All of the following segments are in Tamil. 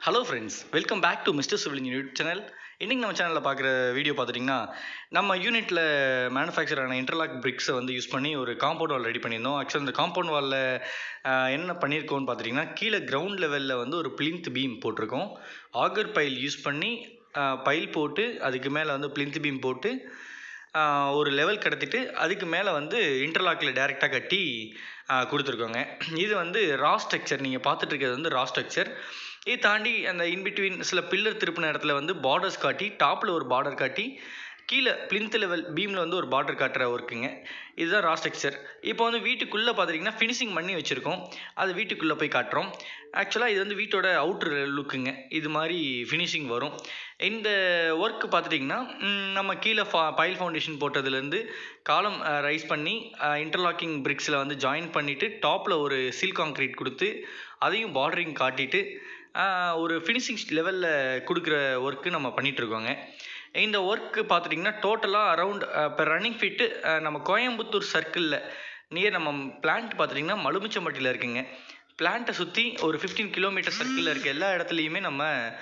hello friends welcome back to Mr civil unit channel இன்றைக்கி நம்ம சேனலில் பார்க்குற வீடியோ பார்த்துட்டிங்கன்னா நம்ம யூனிட்டில் மேனுஃபேக்சர் ஆன இன்டர்லாக் பிரிக்ஸை வந்து யூஸ் பண்ணி ஒரு காம்பவுண்ட் வால் ரெடி பண்ணியிருந்தோம் ஆக்சுவலாக இந்த காம்பவுண்ட் வாலில் என்ன பண்ணியிருக்கோம்னு பார்த்துட்டிங்கன்னா கீழே கிரவுண்ட் லெவலில் வந்து ஒரு பிளிந்த் பீம் போட்டிருக்கோம் ஆகர் பைல் யூஸ் பண்ணி பைல் போட்டு அதுக்கு மேலே வந்து பிளிந்த் பீம் போட்டு ஆஹ் ஒரு லெவல் கடத்திட்டு அதுக்கு மேலே வந்து இன்டர்லாக்கில் டேரெக்டாக கட்டி ஆஹ் கொடுத்துருக்கோங்க இது வந்து ரா ஸ்ட்ரக்சர் நீங்கள் பார்த்துட்டு இருக்கிறது வந்து ரா ஸ்ட்ரக்சர் இது தாண்டி அந்த இன்பிட்வீன் சில பில்லர் திருப்பின இடத்துல வந்து பார்டர்ஸ் காட்டி டாப்பில் ஒரு பார்டர் காட்டி கீழே பிளிந்த் லெவல் பீமில் வந்து ஒரு பார்டர் காட்டுற ஒர்க்குங்க இதுதான் ரா ஸ்ட்ரக்சர் இப்போ வந்து வீட்டுக்குள்ளே பார்த்துட்டிங்கன்னா ஃபினிஷிங் பண்ணி வச்சுருக்கோம் அது வீட்டுக்குள்ளே போய் காட்டுறோம் ஆக்சுவலாக இது வந்து வீட்டோட அவுட்ரு லுக்குங்க இது மாதிரி ஃபினிஷிங் வரும் இந்த ஒர்க் பார்த்துட்டிங்கன்னா ம், நம்ம கீழே ஃபா பைல் ஃபவுண்டேஷன் போட்டதுலேருந்து காலம் ரைஸ் பண்ணி இன்டர்லாக்கிங் பிரிக்ஸில் வந்து ஜாயின் பண்ணிவிட்டு டாப்பில் ஒரு சில் காங்க்ரீட் கொடுத்து அதையும் பார்டரிங் காட்டிட்டு ஆஹ், ஒரு ஃபினிஷிங் லெவலில் கொடுக்குற ஒர்க்கு நம்ம பண்ணிகிட்ருக்கோங்க இந்த ஒர்க்கு பார்த்துட்டிங்கன்னா டோட்டலாக அரவுண்ட் இப்போ ரன்னிங் ஃபிட்டு நம்ம கோயம்புத்தூர் சர்க்கிளில் நியர் நம்ம பிளான்ட் பார்த்துட்டிங்கன்னா மலுமிச்சம்பட்டியில் இருக்குங்க பிளான்ட்டை சுற்றி ஒரு ஃபிஃப்டீன் கிலோமீட்டர் சர்க்கிளில் இருக்க எல்லா இடத்துலையுமே நம்ம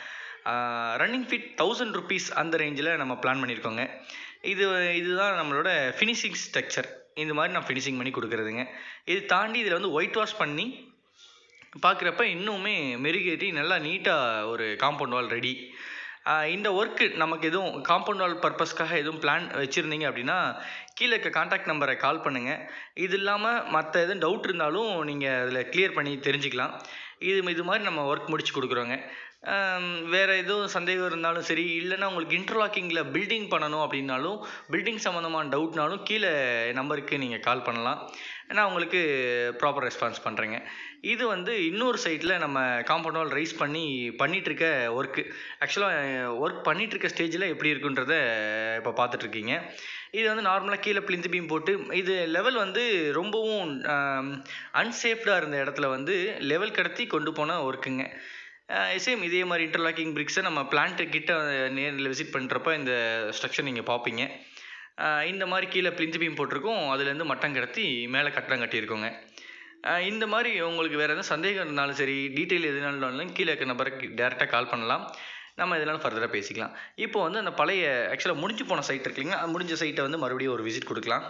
ரன்னிங் ஃபிட் தௌசண்ட் ருபீஸ் அந்த ரேஞ்சில் நம்ம பிளான் பண்ணியிருக்கோங்க இது இதுதான் நம்மளோட ஃபினிஷிங் ஸ்ட்ரக்சர் இந்த மாதிரி நான் ஃபினிஷிங் பண்ணி கொடுக்குறதுங்க இது தாண்டி இதில் வந்து ஒயிட் வாஷ் பண்ணி பார்க்குறப்ப இன்னுமே மெருகேற்றி நல்லா நீட்டாக ஒரு காம்பவுண்ட் வால் ரெடி இந்த ஒர்க்கு நமக்கு எதுவும் காம்பவுண்ட் வால் பர்பஸ்க்காக எதுவும் பிளான் வச்சுருந்தீங்க அப்படின்னா கீழே இருக்க காண்டாக்ட் நம்பரை கால் பண்ணுங்கள் இது இல்லாமல் மற்ற எதுவும் டவுட் இருந்தாலும் நீங்கள் அதில் கிளியர் பண்ணி தெரிஞ்சுக்கலாம் இது இது மாதிரி நம்ம ஒர்க் முடிச்சு கொடுக்குறோங்க ஆம், வேற எதுவும் சந்தேகம் இருந்தாலும் சரி இல்லைன்னா உங்களுக்கு இன்டர்லாக்கிங்கில் பில்டிங் பண்ணணும் அப்படின்னாலும் பில்டிங் சம்மந்தமான டவுட்னாலும் கீழே நம்பருக்கு நீங்கள் கால் பண்ணலாம் நான் உங்களுக்கு ப்ராப்பர் ரெஸ்பான்ஸ் பண்ணுறேங்க இது வந்து இன்னொரு சைட்டில் நம்ம காம்பவுண்ட் வால் ரைஸ் பண்ணி பண்ணிட்டு இருக்க ஒர்க்கு ஆக்சுவலாக ஒர்க் பண்ணிட்டு இருக்க ஸ்டேஜில் எப்படி இருக்குன்றத இப்போ பார்த்துட்ருக்கீங்க இது வந்து நார்மலாக கீழே பிளிந்து பீம் போட்டு இது லெவல் வந்து ரொம்பவும் அன்சேஃப்டாக இருந்த இடத்துல வந்து லெவல் கடத்தி கொண்டு போன ஒர்க்குங்க சேம் இதே மாதிரி இன்டர்லாக்கிங் பிரிக்ஸை நம்ம பிளான்ட்டு கிட்ட நேரில் விசிட் பண்ணுறப்ப இந்த ஸ்ட்ரக்சர் நீங்கள் பார்ப்பீங்க ஆஹ் இந்த மாதிரி கீழே பிளிந்து பீம் போட்டிருக்கோம் அதுலேருந்து மட்டம் கடத்தி மேலே கட்டடம் கட்டியிருக்கோங்க ஆஹ் இந்த மாதிரி உங்களுக்கு வேறு எதுவும் சந்தேகம் இருந்தாலும் சரி டீட்டெயில் எதுனாலும் கீழே இருக்க நம்பருக்கு டேரெக்டாக கால் பண்ணலாம் நம்ம இதெல்லாம் ஃபர்தராக பேசிக்கலாம் இப்போ வந்து அந்த பழைய ஆக்சுவலாக முடிஞ்சு போன சைட் இருக்கு இல்லைங்களா முடிஞ்ச சைட்டை வந்து மறுபடியும் ஒரு விசிட் கொடுக்கலாம்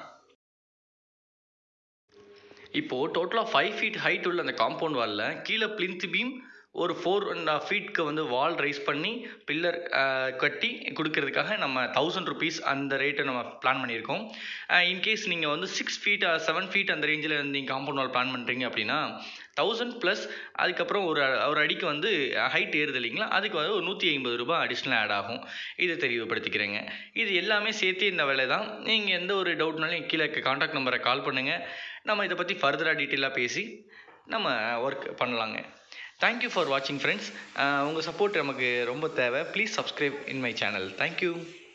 இப்போது டோட்டலாக ஃபைவ் ஃபீட் ஹைட் உள்ள அந்த காம்பவுண்ட் வாலில் கீழே பிளிந்த் பீம் ஒரு ஃபோர் அண்ட் ஹாஃப் ஃபீட்க்கு வந்து வால் ரைஸ் பண்ணி பில்லர் கட்டி கொடுக்கறதுக்காக நம்ம தௌசண்ட் ருபீஸ் அந்த ரேட்டை நம்ம பிளான் பண்ணியிருக்கோம் இன்கேஸ் நீங்கள் வந்து சிக்ஸ் ஃபீட் செவன் ஃபீட் அந்த ரேஞ்சில் நீங்கள் காம்பவுண்ட் வால் பிளான் பண்ணுறீங்க அப்படின்னா தௌசண்ட் ப்ளஸ் அதுக்கப்புறம் ஒரு ஒரு அடிக்கு வந்து ஹைட் ஏறுது இல்லைங்களா அதுக்கு வந்து ஒரு நூற்றி ஐம்பது ரூபாய் அடிஷ்னல் ஆட் ஆகும் இதை தெளிவுபடுத்திக்கிறேங்க இது எல்லாமே சேர்த்து இந்த விலை தான் நீங்கள் எந்த ஒரு டவுட்னாலும் கீழே காண்டாக்ட் நம்பரை கால் பண்ணுங்கள் நம்ம இதை பற்றி ஃபர்தராக டீட்டெயிலாக பேசி நம்ம ஒர்க் பண்ணலாங்க தேங்க்யூ ஃபார் வாட்சிங் ஃப்ரெண்ட்ஸ் உங்கள் சப்போர்ட் நமக்கு ரொம்ப தேவை please subscribe in my channel thank you